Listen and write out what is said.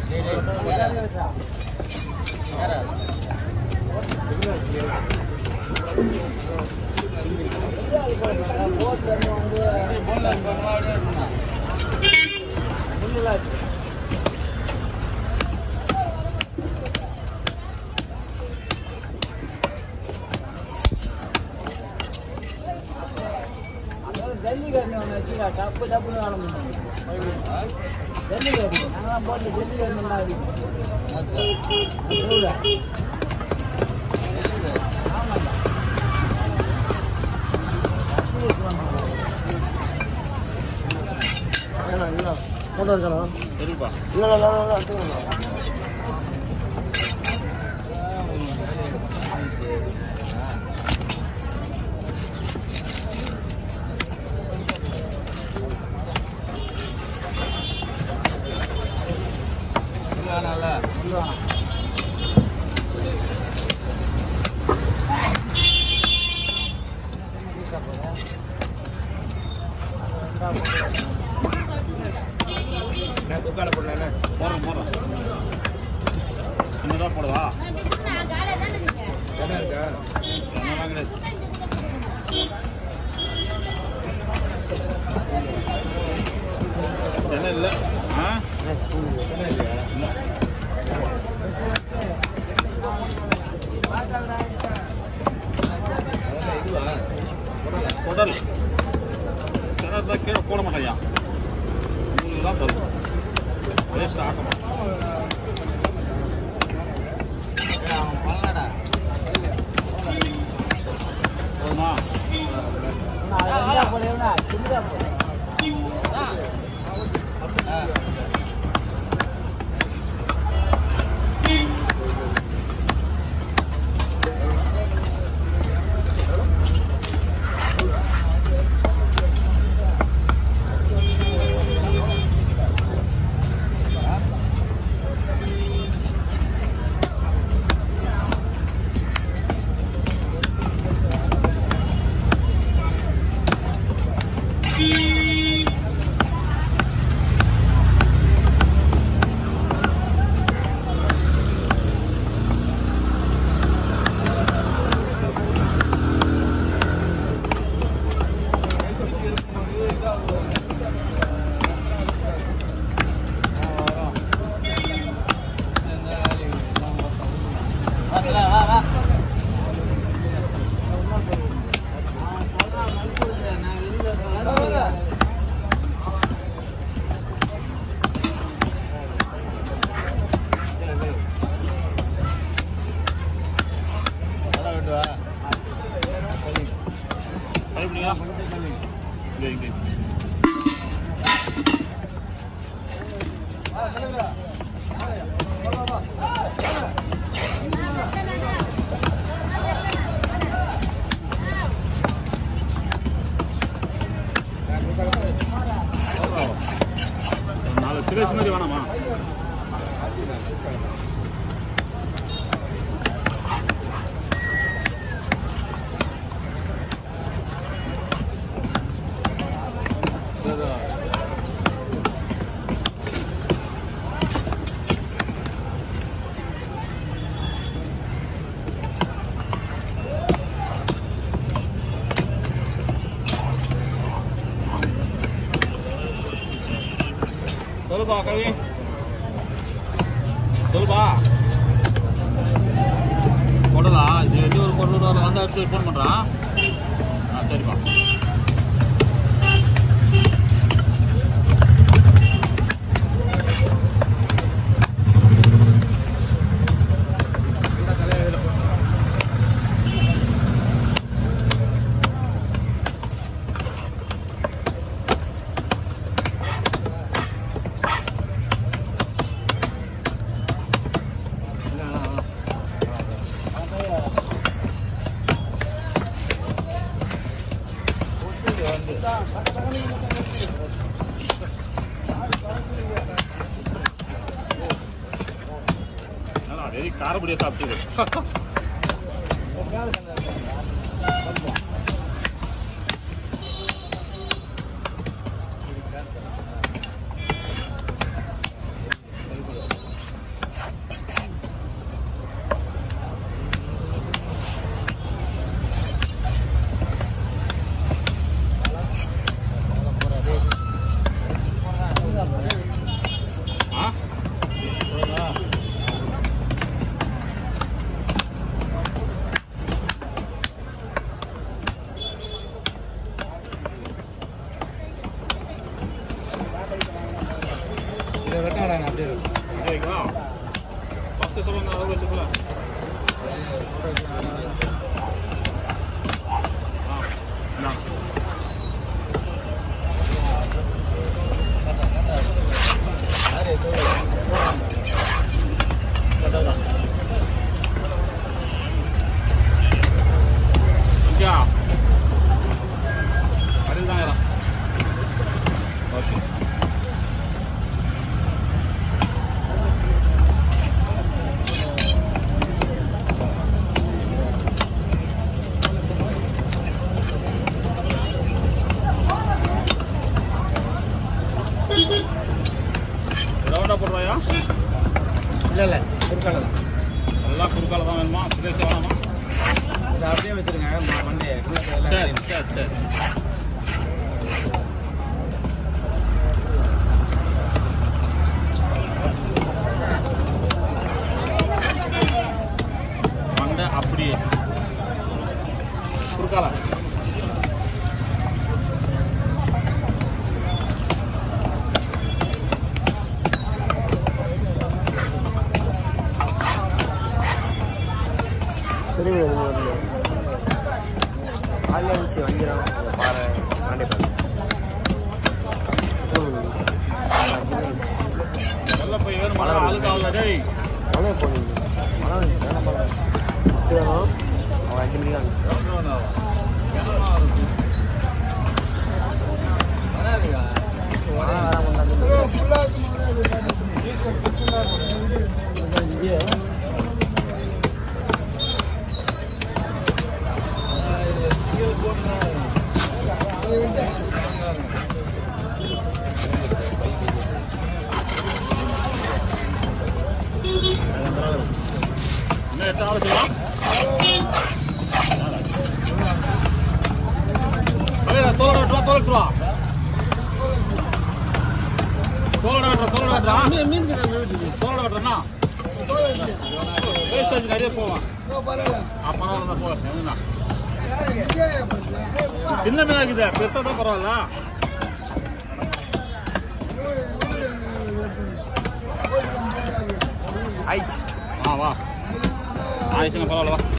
ஜல்லிக்கட்டு ஒன்று வச்சுக்கா டப்பு டப்புன்னு வேலை பண்ணுவோம் ஜல்லிக்கட்டு நாங்களாம் போட்டு ஜல்லிக்கட்டு ஆமாண்டா ஃபோட்டோ இருக்கலாம் சரிப்பா இல்லை இல்லை இல்லை எடுத்துக்கலாம் குக்கால போடல போடுறோம் போடுறோம் என்னதான் போடுவா என்ன இருக்கா என்னதான் கிடையாது என்ன இல்லை ஆ என்ன இல்லையா இல்லை குடல் கிணறு தான் கீழே போட மாட்டேயா உங்களுக்கு தான் தரும் வேஸ்ட் ஆக்க மாட்டோம் போதுமா கழிப்பிடியா இல்லை இங்கே நாலு சிலேஸ் மாதிரி வேணாமா சொல்லுப்பா கவி சொல்லுப்பா கொடலா இது எது ஒரு பொருள் வர வந்தா எடுத்து ஃபோன் பண்ணுறான் ஆ சரிப்பா நல்லா வெறி காரப்படியாக சாப்பிட்டு அப்படியே இருக்கு. அப்படியே வைக்கவா ஃபஸ்ட்டு சொல்லுங்க அளவு வச்சுக்கல ஆ இந்தாங்க. அதான். இங்கயா? கடையில் தான் இடம். ஓகே ரவுண்டா போடுறாயா இல்ல இல்ல குறுக்கால தான். எல்லாம் குறுக்கால தான் வேணுமா சுதேசி வேணாமா இது அப்படியே வச்சிருங்க ம- மண்டையை குள்ளக்க எல்லாம் சரி clean. சரி சரி மண்டை அப்படியே குறுக்கால பெரிய இது வரல. ஆள் இருந்துச்சு வங்கிடும் அந்த பாறை மண்டை பாறை ம். வெள்ள போய் வேணுமா அழுக்காவில் டேய் மழை போனீங்க மழை வந்துச்சு என்ன பண்ண எப்படி வேணும் அவன் அஞ்சு மணிக்கு வந்துச்சு என்னமா இருக்கு மழை வர முன்னாடி என்ன எத்தனை ஆள் செய்யலாம் அலையா தோலோட வெட்டுவா தோல் வெட்டுவா தோலோட வெட்டுறா தோலோட வெட்டுறா தோலோட வெட்டுறா வேஸ்டேஜ் நிறைய போவான் அப்பனா தான் போவேன் என்னண்ணா சின்ன மீனா இருக்குது பெருசா தான் பரவாயில்ல ஆயிடுச்சு ஆ வா ஆயிடுச்சுங்க பரவாயில்ல வா